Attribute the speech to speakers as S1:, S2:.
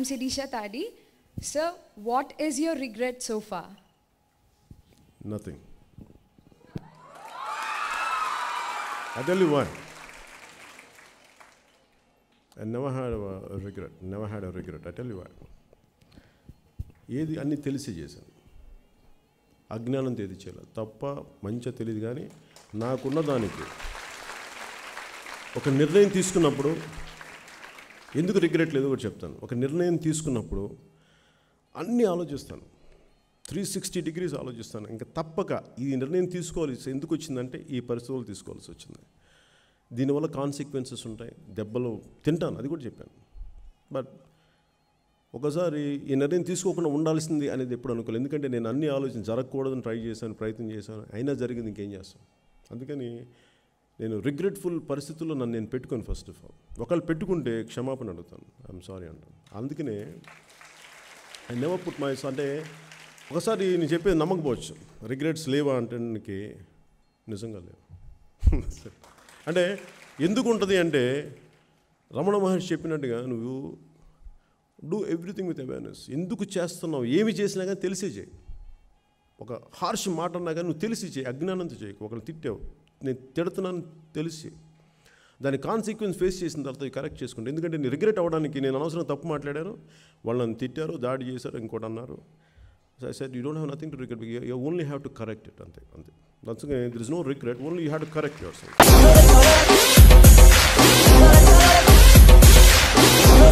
S1: I'm Sirisha Tadi. Sir, what is your regret so far?
S2: Nothing. I tell you what. I never had a, a regret. Never had a regret. I tell you what. ఏది అన్ని తెలిసి చేశాను అజ్ఞానం ఏది చేయాలి తప్ప మంచిగా తెలియదు కానీ నాకున్న దానికి ఒక నిర్ణయం తీసుకున్నప్పుడు ఎందుకు రిగ్రెట్ లేదు కూడా చెప్తాను ఒక నిర్ణయం తీసుకున్నప్పుడు అన్నీ ఆలోచిస్తాను త్రీ సిక్స్టీ డిగ్రీస్ ఆలోచిస్తాను ఇంకా తప్పక ఈ నిర్ణయం తీసుకోవాలి ఎందుకు వచ్చిందంటే ఈ పరిస్థితులు తీసుకోవాల్సి వచ్చింది దీనివల్ల కాన్సిక్వెన్సెస్ ఉంటాయి దెబ్బలు తింటాను అది కూడా చెప్పాను బట్ ఒకసారి ఈ నిర్ణయం తీసుకోకుండా ఉండాల్సింది అనేది ఎప్పుడు అనుకోలేదు ఎందుకంటే నేను అన్ని ఆలోచన జరగకూడదని ట్రై చేశాను ప్రయత్నం చేశాను అయినా జరిగింది ఇంకేం చేస్తాను అందుకని నేను రిగ్రెట్ఫుల్ పరిస్థితుల్లో నన్ను నేను పెట్టుకోను ఫస్ట్ ఆఫ్ ఆల్ ఒకళ్ళు పెట్టుకుంటే క్షమాపణ అడుగుతాను ఐఎమ్ సారీ అంటాను అందుకనే ఐ నెవర్ పుట్ మై అంటే ఒకసారి నేను చెప్పేది నమ్మకపోవచ్చు రిగ్రెట్స్ లేవా అంటే నీకు నిజంగా లేవు అంటే ఎందుకు ఉంటుంది అంటే రమణ మహర్షి చెప్పినట్టుగా నువ్వు డూ ఎవ్రీథింగ్ విత్ అవేర్నెస్ ఎందుకు చేస్తున్నావు ఏమి చేసినా కానీ తెలిసే చేయి ఒక హార్ష్ మాట అన్నా కానీ నువ్వు తెలిసి చేయి అజ్ఞానంతో చేయకు ఒకరు తిట్టావు నేను తిడుతున్నాను తెలిసి దాని కాన్సిక్వెన్స్ ఫేస్ చేసిన తర్వాత కరెక్ట్ చేసుకుంటే ఎందుకంటే నేను రిగ్రెట్ అవ్వడానికి నేను అనవసరం తప్పు మాట్లాడాను వాళ్ళని తిట్టారు దాడి చేశారు ఇంకోటి అన్నారు I said you don't have nothing to regret you only have to correct it అంతే అంతే అందుకే there is no regret only you have to correct your self